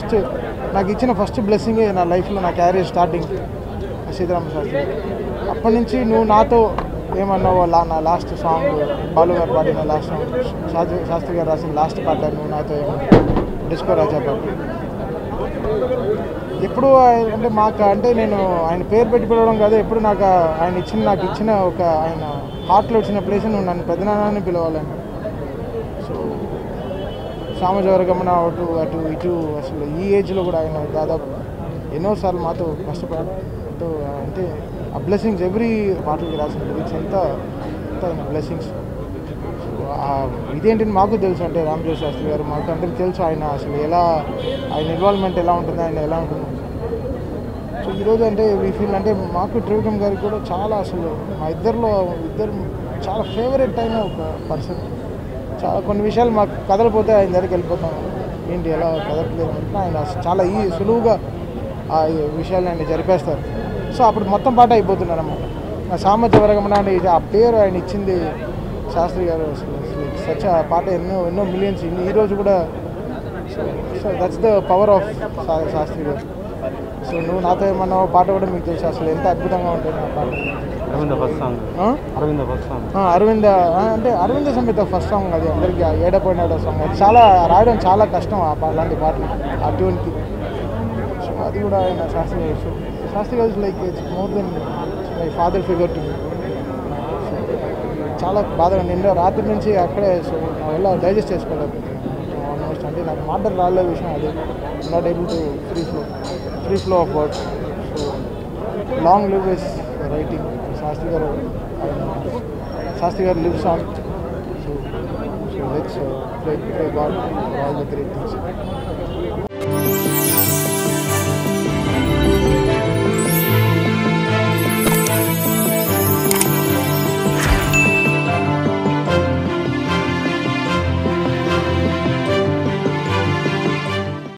First నాకు ఇచ్చిన first blessing నా లైఫ్లో నా క్యారియర్ స్టార్టింగ్ సీతారామ శాస్త్రి అప్పటి నుంచి నువ్వు నాతో ఏమన్నావో లా నా లాస్ట్ సాంగ్ బాలు గారు పాడిన లాస్ట్ సాంగ్ శాస్త్రి శాస్త్రి గారు రాసిన లాస్ట్ పాట నువ్వు నాతో డిస్కో రాజా పాట ఎప్పుడు ఆయన- అంటే మాకు అంటే నేను ఆయన పేరు పెట్టి పిలవడం కాదు ఎప్పుడు నాకు ఆ- ఆయన ఇచ్చిన నాకు ఇచ్చిన ఒక ఆయన హార్ట్లో వచ్చిన ప్లేస్ నువ్వు నన్ను పెద్దనాన్ని పిలవాలని సో సామజవరగమన అటు అటు ఇటు అసలు ఈ ఏజ్లో కూడా ఆయన దాదాపు ఎన్నోసార్లు మాతో కష్టపడి ఎంతో అంటే ఆ బ్లెస్సింగ్స్ ఎవ్రీ పాటలకి రాసిన లిరిక్స్ ఎంత ఎంత ఆయన బ్లెస్సింగ్స్ ఇదేంటి మాకు తెలుసు అంటే రామజోగి శాస్త్రి గారు మాకు అందరికి తెలుసు ఆయన అసలు ఎలా ఆయన ఇన్వాల్వ్మెంట్ ఎలా ఉంటుంది ఆయన ఎలా ఉంటుంది సో ఈరోజు అంటే వీ ఫీల్ అంటే మాకు త్రివిక్రమ్ గారికి కూడా చాలా అసలు మా ఇద్దరిలో ఇద్దరు చాలా ఫేవరెట్ అయిన ఒక పర్సన్ చాలా కొన్ని విషయాలు మాకు కదలిపోతే ఆయన దగ్గరికి వెళ్ళిపోతాం ఏంటి ఎలా కదలట్లేదు అంటే ఆయన అసలు చాలా ఈ సులువుగా ఆ విషయాలు ఆయన జరిపేస్తారు సో అప్పుడు మొత్తం పాట అయిపోతున్నారు అన్నమాట ఆ సామర్థ్య వరగమన అంటే ఇది ఆ పేరు ఆయన ఇచ్చింది శాస్త్రి గారు అసలు సచ్ ఆ పాట ఎన్నో ఎన్నో మిలియన్స్ ఈ రోజు కూడా so that's the power of Shastri garu so నువ్వు నాతో ఏమన్నా పాట కూడా మీకు తెలుసు అసలు ఎంత అద్భుతంగా ఉంటుంది ఆ పాట అరవింద ఫస్ట్ సాంగ్ ఆ? అరవింద ఫస్ట్ సాంగ్ ఆ, అరవింద ఆ, అంటే అరవింద సమేత ఫస్ట్ సాంగ్ అది అందరికి ఏడపోయినాడో సాంగ్ అది చాలా రాయడం చాలా కష్టం ఆ పా- అలాంటి పాటలు ఆ ట్యూన్కి సో అది కూడా ఆయన Shastri garu so Shastri garu like it's more then my father figure to చాలా బాధగా నిన్న రాత్రి నుంచి అక్కడే సో ఎలా డైజెస్ట్ చేసుకోలేకపోతున్నాను ఆల్మోస్ట్ అంటే నాకు మాటలు రాలే విషయం అది not able to free flow free flow of words so long live is writing Shastri garu ఆయన Shastri garu lives on so so let's play play God all the great things